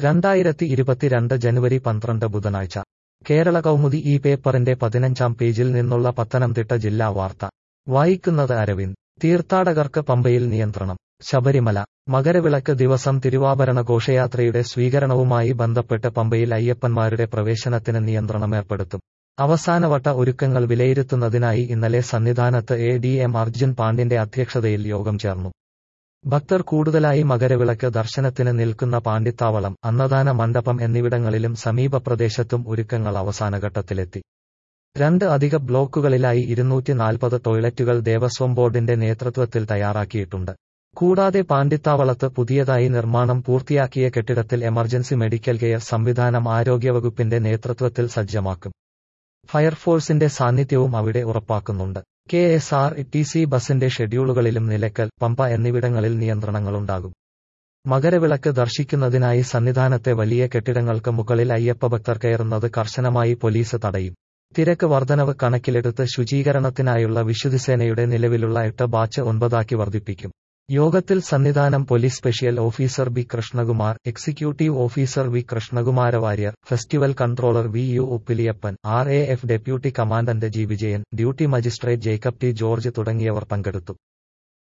രണ്ടായിരത്തി ഇരുപത്തിരണ്ട് ജനുവരി പന്ത്രണ്ട് ബുധനാഴ്ച കേരള കൗമുദി ഈ പേപ്പറിന്റെ പതിനഞ്ചാം പേജിൽ നിന്നുള്ള പത്തനംതിട്ട ജില്ലാ വാർത്ത വായിക്കുന്നത് അരവിന്ദ് തീർത്ഥാടകർക്ക് പമ്പയിൽ നിയന്ത്രണം ശബരിമല മകരവിളക്ക് ദിവസം തിരുവാഭരണ ഘോഷയാത്രയുടെ സ്വീകരണവുമായി ബന്ധപ്പെട്ട് പമ്പയിൽ അയ്യപ്പന്മാരുടെ പ്രവേശനത്തിന് നിയന്ത്രണമേർപ്പെടുത്തും അവസാനവട്ട ഒരുക്കങ്ങൾ വിലയിരുത്തുന്നതിനായി ഇന്നലെ സന്നിധാനത്ത് എ ഡി എം അർജുൻ പാണ്ഡ്യന്റെ അധ്യക്ഷതയിൽ യോഗം ചേർന്നു ഭക്തർ കൂടുതലായി മകരവിളക്ക് ദർശനത്തിന് നിൽക്കുന്ന പാണ്ഡിത്താവളം അന്നദാന മണ്ഡപം എന്നിവിടങ്ങളിലും സമീപ പ്രദേശത്തും ഒരുക്കങ്ങൾ അവസാനഘട്ടത്തിലെത്തി രണ്ട് അധിക ബ്ലോക്കുകളിലായി ഇരുന്നൂറ്റി നാൽപ്പത് ടോയ്ലറ്റുകൾ ദേവസ്വം ബോർഡിന്റെ നേതൃത്വത്തിൽ തയ്യാറാക്കിയിട്ടുണ്ട് കൂടാതെ പാണ്ഡിത്താവളത്ത് പുതിയതായി നിർമ്മാണം പൂർത്തിയാക്കിയ കെട്ടിടത്തിൽ എമർജൻസി മെഡിക്കൽ കെയർ സംവിധാനം ആരോഗ്യവകുപ്പിന്റെ നേതൃത്വത്തിൽ സജ്ജമാക്കും ഫയർഫോഴ്സിന്റെ സാന്നിധ്യവും അവിടെ ഉറപ്പാക്കുന്നുണ്ട് K S R T C ബസിന്റെ ഷെഡ്യൂളുകളിലും നിലക്കൽ പമ്പ എന്നിവിടങ്ങളിൽ നിയന്ത്രണങ്ങളുണ്ടാകും മകരവിളക്ക് ദർശിക്കുന്നതിനായി സന്നിധാനത്തെ വലിയ കെട്ടിടങ്ങൾക്ക് മുകളിൽ അയ്യപ്പ ഭക്തർ കയറുന്നത് കർശനമായി പോലീസ് തടയും തിരക്ക് വർധനവ് കണക്കിലെടുത്ത് ശുചീകരണത്തിനായുള്ള വിശുദ്ധിസേനയുടെ നിലവിലുള്ള എട്ട് ബാച്ച് ഒൻപതാക്കി വർദ്ധിപ്പിക്കും യോഗത്തിൽ Sannidhanam police special officer B Krishnakumar executive officer V Krishnakumara Warrier festival controller V U Uppiliyappan R A F deputy commandant G Vijayan duty magistrate Jacob T George തുടങ്ങിയവർ പങ്കെടുത്തു